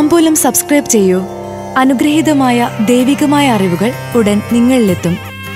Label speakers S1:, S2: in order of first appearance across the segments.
S1: താമ്പൂലം subscribe ചെയ്യൂ അനുഗ്രഹീതമായ ദൈവികമായ അറിവുകൾ ഉടൻ നിങ്ങളിലെത്തും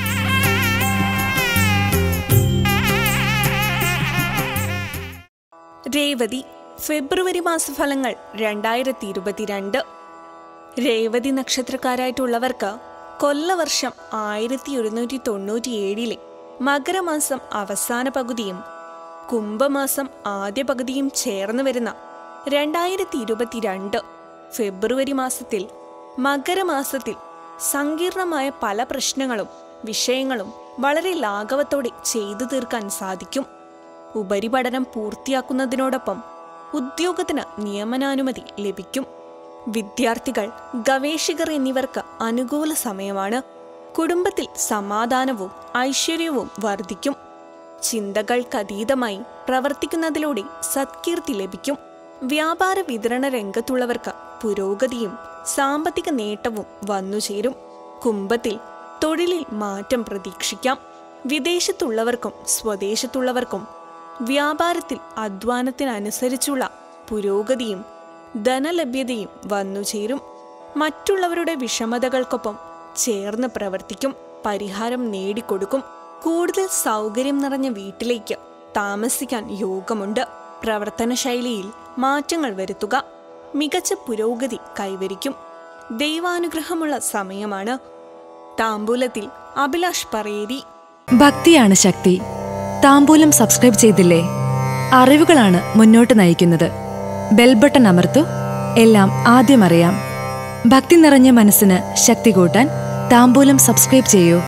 S2: രേവതി ഫെബ്രുവരി മാസഫലങ്ങൾ രണ്ടായിരത്തി ഇരുപത്തിരണ്ട് രേവതി നക്ഷത്രക്കാരായിട്ടുള്ളവർക്ക് കൊല്ലവർഷം ആയിരത്തി ഒരുന്നൂറ്റി തൊണ്ണൂറ്റിയേഴിലെ മകരമാസം അവസാന പകുതിയും കുംഭമാസം ആദ്യ പകുതിയും ചേർന്ന് വരുന്ന രണ്ടായിരത്തി ഇരുപത്തിരണ്ട് ഫെബ്രുവരി മാസത്തിൽ മകരമാസത്തിൽ സങ്കീർണമായ പല പ്രശ്നങ്ങളും വിഷയങ്ങളും വളരെ ലാഘവത്തോടെ ചെയ്തു തീർക്കാൻ സാധിക്കും ഉപരിപഠനം പൂർത്തിയാക്കുന്നതിനോടൊപ്പം ഉദ്യോഗത്തിന് നിയമനാനുമതി ലഭിക്കും വിദ്യാർത്ഥികൾ ഗവേഷകർ എന്നിവർക്ക് അനുകൂല സമയമാണ് കുടുംബത്തിൽ സമാധാനവും ഐശ്വര്യവും വർദ്ധിക്കും ചിന്തകൾക്കതീതമായി പ്രവർത്തിക്കുന്നതിലൂടെ സത്കീർത്തി ലഭിക്കും വ്യാപാര വിതരണ രംഗത്തുള്ളവർക്ക് പുരോഗതിയും സാമ്പത്തിക നേട്ടവും വന്നുചേരും കുംഭത്തിൽ തൊഴിലിൽ മാറ്റം പ്രതീക്ഷിക്കാം വിദേശത്തുള്ളവർക്കും സ്വദേശത്തുള്ളവർക്കും വ്യാപാരത്തിൽ അധ്വാനത്തിനനുസരിച്ചുള്ള പുരോഗതിയും ധനലഭ്യതയും വന്നുചേരും മറ്റുള്ളവരുടെ വിഷമതകൾക്കൊപ്പം ചേർന്ന് പ്രവർത്തിക്കും പരിഹാരം നേടിക്കൊടുക്കും കൂടുതൽ സൗകര്യം നിറഞ്ഞ വീട്ടിലേക്ക് താമസിക്കാൻ യോഗമുണ്ട് പ്രവർത്തന ശൈലിയിൽ മാറ്റങ്ങൾ വരുത്തുക മികച്ച പുരോഗതി കൈവരിക്കും ദൈവാനുഗ്രഹമുള്ള സമയമാണ് താമ്പൂലത്തിൽ അഭിലാഷ് പറയേരി
S1: ഭക്തിയാണ് ശക്തി താമ്പൂലം സബ്സ്ക്രൈബ് ചെയ്തില്ലേ അറിവുകളാണ് മുന്നോട്ട് നയിക്കുന്നത് ബെൽ ബട്ടൺ അമർത്തു എല്ലാം ആദ്യം അറിയാം ഭക്തി നിറഞ്ഞ മനസ്സിന് ശക്തി കൂട്ടാൻ താമ്പൂലം സബ്സ്ക്രൈബ് ചെയ്യൂ